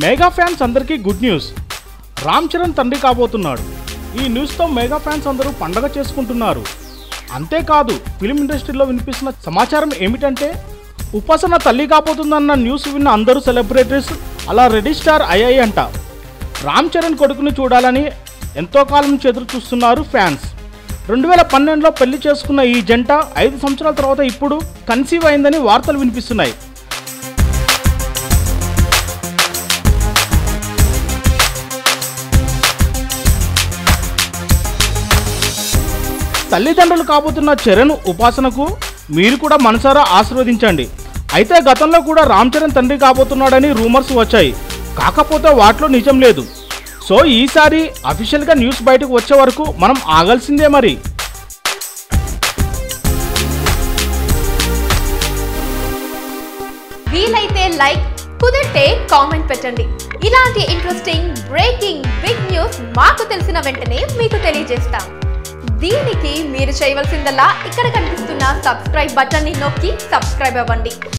mega fans అందరికీ good news Ram Charan తండ్రి కాబోతున్నాడు ఈ న్యూస్తో మెగా ఫ్యాన్స్ అందరూ పండగ చేసుకుంటున్నారు అంతేకాదు ఫిలిం ఇండస్ట్రీలో వినిపిస్తున్న సమాచారం ఏమిటంటే ఉపాసన తల్లి కాబోతుందన్న న్యూస్ విన్న అందరూ సెలబ్రిటీస్ అలా రెడీ స్టార్ అయ్యాయి అంట రామ్ చరణ్ కొడుకుని చూడాలని ఎంతో కాలం నుంచి ఎదురు చూస్తున్నారు ఫ్యాన్స్ రెండు వేల పన్నెండులో పెళ్లి చేసుకున్న ఈ జంట ఐదు సంవత్సరాల తర్వాత ఇప్పుడు కన్సీవ్ అయిందని వార్తలు వినిపిస్తున్నాయి తల్లిదండ్రులు కాబోతున్న చరణ్ ఉపాసనకు మీరు కూడా మనసారా ఆశీర్వదించండి అయితే గతంలో కూడా రామ్ చరణ్ తండ్రి కాబోతున్నాడని రూమర్స్ వచ్చాయి కాకపోతే వాటిలో నిజం లేదు సో ఈసారి అఫీషియల్గా న్యూస్ బయటకు వచ్చే వరకు మనం ఆగాల్సిందే మరి వీలైతే లైక్ కుదిరితే కామెంట్ పెట్టండి ఇలాంటి ఇంట్రెస్టింగ్ బ్రేకింగ్ బిగ్ న్యూస్ మాకు తెలిసిన వెంటనే మీకు తెలియజేస్తాం దీనికి మీరు చేయవలసిందల్లా ఇక్కడ కనిపిస్తున్న సబ్స్క్రైబ్ బటన్ ని నొక్కి సబ్స్క్రైబ్ అవ్వండి